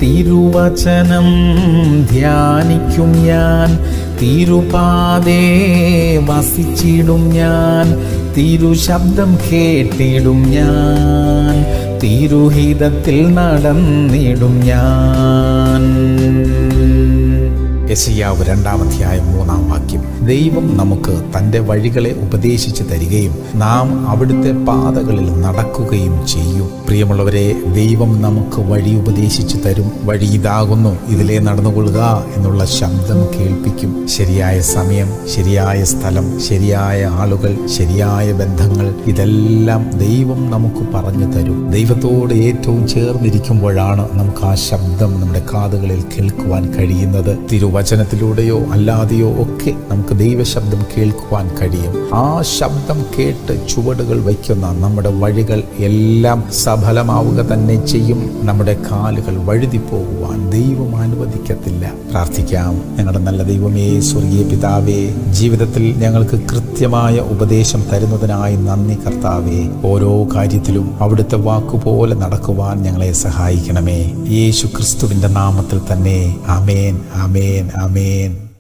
തിരുവചനം ധ്യാനിക്കും ഞാൻ തിരുപാതേ വസിച്ചിടും ഞാൻ തിരുശബ്ദം കേട്ടിടും ഞാൻ തിരുഹിതത്തിൽ നടന്നിടും ഞാൻ യശയ്യാവ് രണ്ടാമധ്യായം മൂന്നാം വാക്യം ദൈവം നമുക്ക് തൻ്റെ വഴികളെ ഉപദേശിച്ചു തരികയും നാം അവിടുത്തെ പാതകളിൽ നടക്കുകയും ചെയ്യും പ്രിയമുള്ളവരെ ദൈവം നമുക്ക് വഴി ഉപദേശിച്ചു തരും വഴി ഇതാകുന്നു ഇതിലേ നടന്നുകൊള്ളുക എന്നുള്ള ശബ്ദം കേൾപ്പിക്കും ശരിയായ സമയം ശരിയായ സ്ഥലം ശരിയായ ആളുകൾ ശരിയായ ബന്ധങ്ങൾ ഇതെല്ലാം ദൈവം നമുക്ക് പറഞ്ഞു തരും ദൈവത്തോട് ഏറ്റവും ചേർന്നിരിക്കുമ്പോഴാണ് നമുക്ക് ആ ശബ്ദം നമ്മുടെ കാതുകളിൽ കേൾക്കുവാൻ കഴിയുന്നത് തിരുവചനത്തിലൂടെയോ അല്ലാതെയോ ഒക്കെ നമുക്ക് ദൈവശബ്ദം കേൾക്കുവാൻ കഴിയും ആ ശബ്ദം കേട്ട് ചുവടുകൾ വയ്ക്കുന്ന നമ്മുടെ വഴികൾ എല്ലാം സഫലമാവുക തന്നെ ചെയ്യും നമ്മുടെ കാലുകൾ വഴുതി പോകുവാൻ ദൈവം അനുവദിക്കത്തില്ല പ്രാർത്ഥിക്കാം ഞങ്ങളുടെ നല്ല ദൈവമേ സ്വർഗീയ പിതാവേ ജീവിതത്തിൽ ഞങ്ങൾക്ക് കൃത്യമായ ഉപദേശം തരുന്നതിനായി നന്ദി കർത്താവേ ഓരോ കാര്യത്തിലും അവിടുത്തെ വാക്കുപോലെ നടക്കുവാൻ ഞങ്ങളെ സഹായിക്കണമേ യേശു ക്രിസ്തുവിന്റെ നാമത്തിൽ തന്നെ ആമേൻ ആമേൻ ആമേൻ